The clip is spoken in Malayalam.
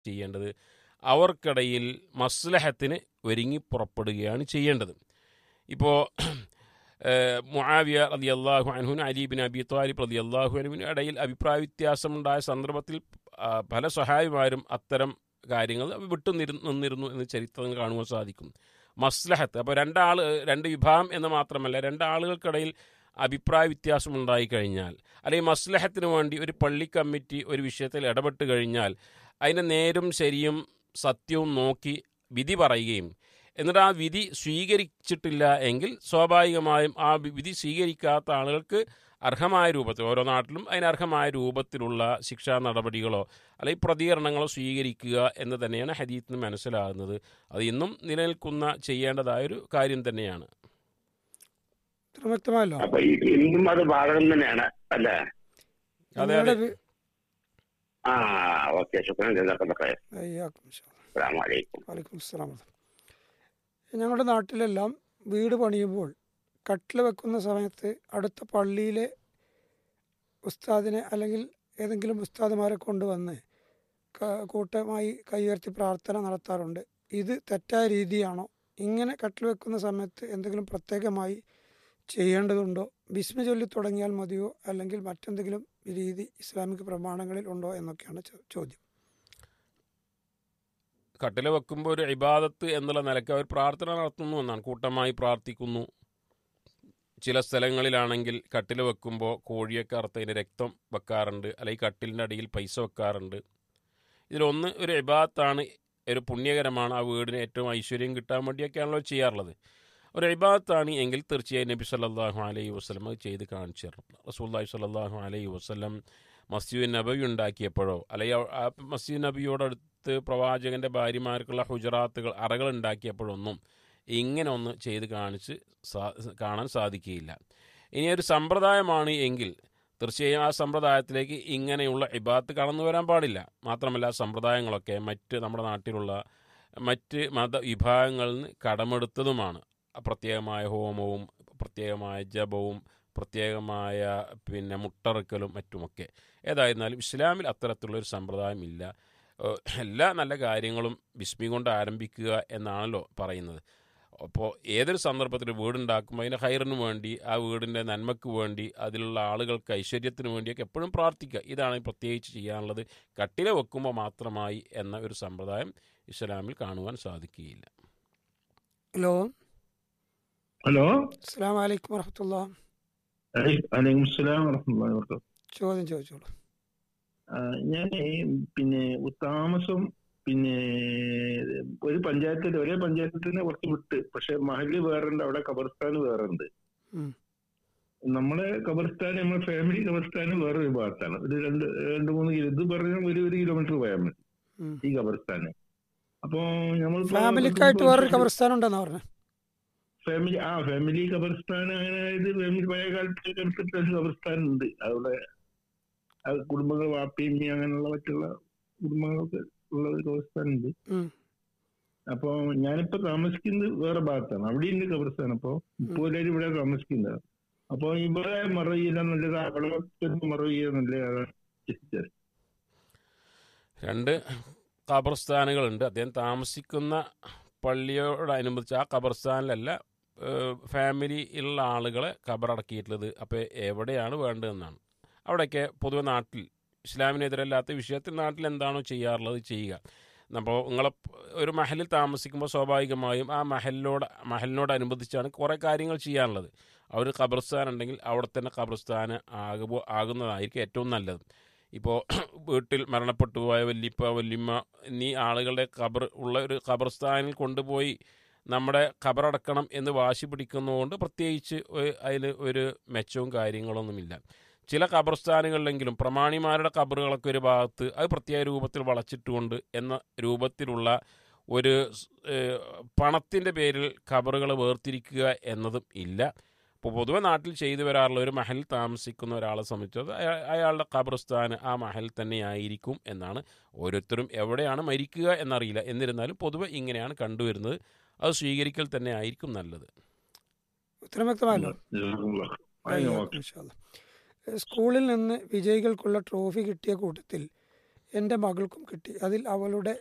ചെയ്യേണ്ടത് അവർക്കിടയിൽ മസ്ലഹത്തിന് ഒരുങ്ങി പുറപ്പെടുകയാണ് ചെയ്യേണ്ടത് ഇപ്പോൾ മുആവിയ റതി അള്ളാഹു അൻഹുന് അലീബിൻ അബി താലിബ് റതി അള്ളാഹു അനുവിന് ഇടയിൽ അഭിപ്രായ വ്യത്യാസമുണ്ടായ സന്ദർഭത്തിൽ ആ, പല സഹായിമാരും അത്തരം കാര്യങ്ങൾ വിട്ടു നിരു നിന്നിരുന്നു എന്ന് ചരിത്രങ്ങൾ കാണുവാൻ സാധിക്കും മസ്ലഹത്ത് അപ്പോൾ രണ്ടാൾ രണ്ട് വിഭാഗം എന്ന് മാത്രമല്ല രണ്ടാളുകൾക്കിടയിൽ അഭിപ്രായ വ്യത്യാസം ഉണ്ടായി കഴിഞ്ഞാൽ അല്ലെങ്കിൽ മസ്ലഹത്തിന് വേണ്ടി ഒരു പള്ളി കമ്മിറ്റി ഒരു വിഷയത്തിൽ ഇടപെട്ട് കഴിഞ്ഞാൽ അതിൻ്റെ നേരും ശരിയും സത്യവും നോക്കി വിധി പറയുകയും എന്നിട്ട് ആ വിധി സ്വീകരിച്ചിട്ടില്ല എങ്കിൽ സ്വാഭാവികമായും ആ വി- വിധി സ്വീകരിക്കാത്ത ആളുകൾക്ക് അർഹമായ രൂപത്തിൽ ഓരോ നാട്ടിലും അതിന് അർഹമായ രൂപത്തിലുള്ള ശിക്ഷാ നടപടികളോ അല്ലെങ്കിൽ പ്രതികരണങ്ങളോ സ്വീകരിക്കുക എന്ന് തന്നെയാണ് ഹദീത്തിന് മനസ്സിലാകുന്നത് അത് ഇന്നും നിലനിൽക്കുന്ന ചെയ്യേണ്ടതായൊരു കാര്യം തന്നെയാണ് ഇത്ര വ്യക്തമായല്ലോ അപ്പൊ ഈ- ഇന്നും അത് ബാധകം തന്നെയാണ് അല്ലേ അതെ നിങ്ങളുടെ അതെ വി- ആ ഓക്കെ ശുക്രൻ ജസാക്കല്ലാഹ് ഖൈർ. അയ്യാക്കും ഇൻഷാ അല്ലാ. അസ്സലാമു അലൈക്കും വലൈക്കും അസ്സലാം വറഹ്മത്തുള്ളാഹി. ഞങ്ങളുടെ നാട്ടിലെല്ലാം വീട് പണിയുമ്പോൾ കട്ടിൽ വെക്കുന്ന സമയത്ത് അടുത്ത പള്ളിയിലെ ഉസ്താദിനെ അല്ലെങ്കിൽ ഏതെങ്കിലും ഉസ്താദുമാരെ കൊണ്ടുവന്ന് ക- കൂട്ടമായി കൈയുയർത്തി പ്രാർത്ഥന നടത്താറുണ്ട് ഇത് തെറ്റായ രീതിയാണോ ഇങ്ങനെ കട്ടിൽ വെക്കുന്ന സമയത്ത് എന്തെങ്കിലും പ്രത്യേകമായി ചെയ്യേണ്ടതുണ്ടോ ബിസ്മി ചൊല്ലി തുടങ്ങിയാൽ മതിയോ അല്ലെങ്കിൽ മറ്റെന്തെങ്കിലും രീതി ഇസ്ലാമിക പ്രമാണങ്ങളിൽ ഉണ്ടോ എന്നൊക്കെയാണ് ചോ- ചോദ്യം കട്ടില വെക്കുമ്പോൾ ഒരു ഇബാദത്ത് എന്നുള്ള നിലയ്ക്ക് അവർ പ്രാർത്ഥന നടത്തുന്നു എന്നാണ് കൂട്ടമായി പ്രാർത്ഥിക്കുന്നു ചില സ്ഥലങ്ങളിലാണെങ്കിൽ കട്ടിൽ വെക്കുമ്പോൾ കോഴിയൊക്കെ അറുത്തതിന് രക്തം വെക്കാറുണ്ട് അല്ലെങ്കിൽ കട്ടിലിൻ്റെ അടിയിൽ പൈസ വെക്കാറുണ്ട് ഇതിലൊന്ന് ഒരു ഇബാദത്താണ് ഒരു പുണ്യകരമാണ് ആ വീടിന് ഏറ്റവും ഐശ്വര്യം കിട്ടാൻ വേണ്ടിയൊക്കെയാണല്ലോ ചെയ്യാറുള്ളത് ഒരു ഇബാദത്താണ് എങ്കിൽ തീർച്ചയായും നബി സല്ലല്ലാഹു അലൈഹി വസ്ലം അത് ചെയ്ത് കാണിച്ചു തരണം റസൂല്ലാഹി സല്ലല്ലാഹു അലൈഹി വസ്ലം മസ്ജിദ് നബി ഉണ്ടാക്കിയപ്പോഴോ അല്ലെങ്കിൽ ആ മസ്ജിദ് നബിയോടടുത്ത് പ്രവാചകന്റെ ഭാര്യമാർക്കുള്ള ഹുജറാത്തുകൾ അറകൾ ഉണ്ടാക്കിയപ്പോഴൊന്നും ഇങ്ങനെ ഒന്ന് ചെയ്ത് കാണിച്ച് സാ- കാണാൻ സാധിക്കുകയില്ല ഇനി ഒരു സമ്പ്രദായമാണ് എങ്കിൽ തീർച്ചയായും ആ സമ്പ്രദായത്തിലേക്ക് ഇങ്ങനെയുള്ള ഇബാത്ത് കടന്നു വരാൻ പാടില്ല മാത്രമല്ല ആ സമ്പ്രദായങ്ങളൊക്കെ മറ്റ് നമ്മുടെ നാട്ടിലുള്ള മറ്റ് മതവിഭാഗങ്ങളിൽ നിന്ന് കടമെടുത്തതുമാണ് പ്രത്യേകമായ ഹോമവും പ്രത്യേകമായ ജപവും പ്രത്യേകമായ പിന്നെ മുട്ടറക്കലും മറ്റുമൊക്കെ ഏതായിരുന്നാലും ഇസ്ലാമിൽ അത്തരത്തിലുള്ള ഒരു സമ്പ്രദായം ഇല്ല ഏഹ് എല്ലാ നല്ല കാര്യങ്ങളും ബിസ്മി കൊണ്ട് ആരംഭിക്കുക എന്നാണല്ലോ പറയുന്നത് അപ്പോൾ ഏതൊരു സന്ദർഭത്തിൽ വീടുണ്ടാക്കുമ്പോൾ അതിൻ്റെ ഹൈറിന് വേണ്ടി ആ വീടിൻ്റെ നന്മയ്ക്ക് വേണ്ടി അതിലുള്ള ആളുകൾക്ക് ഐശ്വര്യത്തിന് വേണ്ടിയൊക്കെ എപ്പോഴും പ്രാർത്ഥിക്കുക ഇതാണ് പ്രത്യേകിച്ച് ചെയ്യാനുള്ളത് കട്ടില വെക്കുമ്പോൾ മാത്രമായി എന്ന ഒരു സമ്പ്രദായം ഇസ്ലാമിൽ കാണുവാൻ സാധിക്കുകയില്ല ഹലോ ഹലോ അസ്സാം വലൈക്കും വറഹമത്തുള്ള വലൈക്കും സ്ലാം വറഹ്മത്തുള്ളാഹി വബറകാതുഹു ചോദ്യം ചോദിച്ചോളൂ ഞാൻ പിന്നെ താമസം പിന്നെ ഒരു പഞ്ചായത്തിൽ ഒരേ പഞ്ചായത്തിൽ തന്നെ കുറച്ച് വിട്ട് പക്ഷെ മഹല് വേറുണ്ട് അവിടെ ഖബർസ്ഥാൻ വേറുണ്ട് ഉം. നമ്മളെ ഖബർസ്ഥാൻ നമ്മളെ ഫാമിലി ഖബർസ്ഥാൻ വേറൊരു ഭാഗത്താണ് ഒരു രണ്ട് രണ്ട് മൂന്ന് കിലോ ഇത് പറഞ്ഞാൽ ഒരു ഒരു കിലോമീറ്റർ പോയാൽ മതി ഉം. ഈ ഖബർസ്ഥാന് അപ്പോ നമ്മൾ ഫാമിലിക്കായിട്ട് വേറൊരു കബർസ്ഥാനം ഉണ്ടെന്നാ പറഞ്ഞത് ഫാമിലി ആ ഫാമിലി ഖബർസ്ഥാൻ അങ്ങനെ ഇത് ഫാമിലി പഴയ കാലത്ത് എടുത്തിട്ട് ഒരു ഖബർസ്ഥാൻ ഉണ്ട് അവിടെ ആ കുടുംബങ്ങൾ വാപ്പിയും അങ്ങനെയുള്ള മറ്റുള്ള കുടുംബങ്ങളൊക്കെ ഉള്ള ഒരു ഖബർസ്ഥാൻ ഉണ്ട് ഉം. അപ്പൊ ഞാനിപ്പോ താമസിക്കുന്നത് വേറെ ഭാഗത്താണ് അവിടെ ഉണ്ട് ഖബർസ്ഥാൻ അപ്പൊ ഇപ്പോൾ എല്ലാവരും ഇവിടെ താമസിക്കുന്നത് അപ്പൊ ഇവിടെ മറവ് ചെയ്യാൻ നല്ലത് അവിടെ മറവ് ചെയ്യാൻ നല്ലതാണ് ചിന്തിച്ചത്. രണ്ട് ഖബർസ്ഥാനുകളുണ്ട് അദ്ദേഹം താമസിക്കുന്ന പള്ളിയോടനുബന്ധിച്ച് ആ ഖബർസ്ഥാനിലല്ല ഏഹ്, ഫാമിലി ഉള്ള ആളുകളെ ഖബറടക്കിയിട്ടുള്ളത് അപ്പോൾ എവിടെയാണ് വേണ്ടതെന്നാണ് അവിടെയൊക്കെ പൊതുവെ നാട്ടിൽ ഇസ്ലാമിനെതിരല്ലാത്ത വിഷയത്തിൽ നാട്ടിൽ എന്താണോ ചെയ്യാറുള്ളത് ചെയ്യുക അപ്പോൾ നിങ്ങളെ ഒരു മഹലിൽ താമസിക്കുമ്പോൾ സ്വാഭാവികമായും ആ മഹലിനോട് മഹലിനോടനുബന്ധിച്ചാണ് കുറേ കാര്യങ്ങൾ ചെയ്യാനുള്ളത് ആ ഒരു ഖബർസ്ഥാൻ ഉണ്ടെങ്കിൽ അവിടെ തന്നെ ഖബർസ്ഥാൻ ആകുമ്പോൾ ആകുന്നതായിരിക്കും ഏറ്റവും നല്ലത് ഇപ്പോൾ വീട്ടിൽ മരണപ്പെട്ടു പോയ വല്യപ്പ വല്യമ്മ എന്നീ ആളുകളുടെ ഖബർ ഉള്ള ഒരു ഖബർസ്ഥാനിൽ കൊണ്ടുപോയി നമ്മുടെ ഖബറടക്കണം എന്ന് വാശി പിടിക്കുന്നതുകൊണ്ട് പ്രത്യേകിച്ച് അതിൽ ഒരു മെച്ചവും കാര്യങ്ങളൊന്നുമില്ല ചില ഖബർസ്ഥാനുകളിലെങ്കിലും പ്രമാണിമാരുടെ ഖബറുകളൊക്കെ ഒരു ഭാഗത്ത് അത് പ്രത്യേക രൂപത്തിൽ വളച്ചിട്ടുകൊണ്ട് എന്ന രൂപത്തിലുള്ള ഒരു പണത്തിൻ്റെ പേരിൽ ഖബറുകൾ വേർതിരിക്കുക എന്നതും ഇല്ല ഇപ്പോൾ പൊതുവെ നാട്ടിൽ ചെയ്തു വരാറുള്ള ഒരു മഹൽ താമസിക്കുന്ന ഒരാളെ സംബന്ധിച്ചത് അയാ- അയാളുടെ ഖബർസ്ഥാൻ ആ മഹൽ തന്നെയായിരിക്കും എന്നാണ് ഓരോരുത്തരും എവിടെയാണ് മരിക്കുക എന്നറിയില്ല എന്നിരുന്നാലും പൊതുവെ ഇങ്ങനെയാണ് കണ്ടുവരുന്നത് അത് സ്വീകരിക്കൽ തന്നെ ആയിരിക്കും നല്ലത് ഉത്തരം വ്യക്തമായല്ലോ ജസാക്കുമുല്ലാഹ്. അയ്യോ, ഓക്കേ. ഇൻഷാ അല്ലാ. സ്കൂളിൽ നിന്ന് വിജയികൾക്കുള്ള ട്രോഫി കിട്ടിയ കൂട്ടത്തിൽ എൻ്റെ മകൾക്കും കിട്ടി അതിൽ അവളുടെ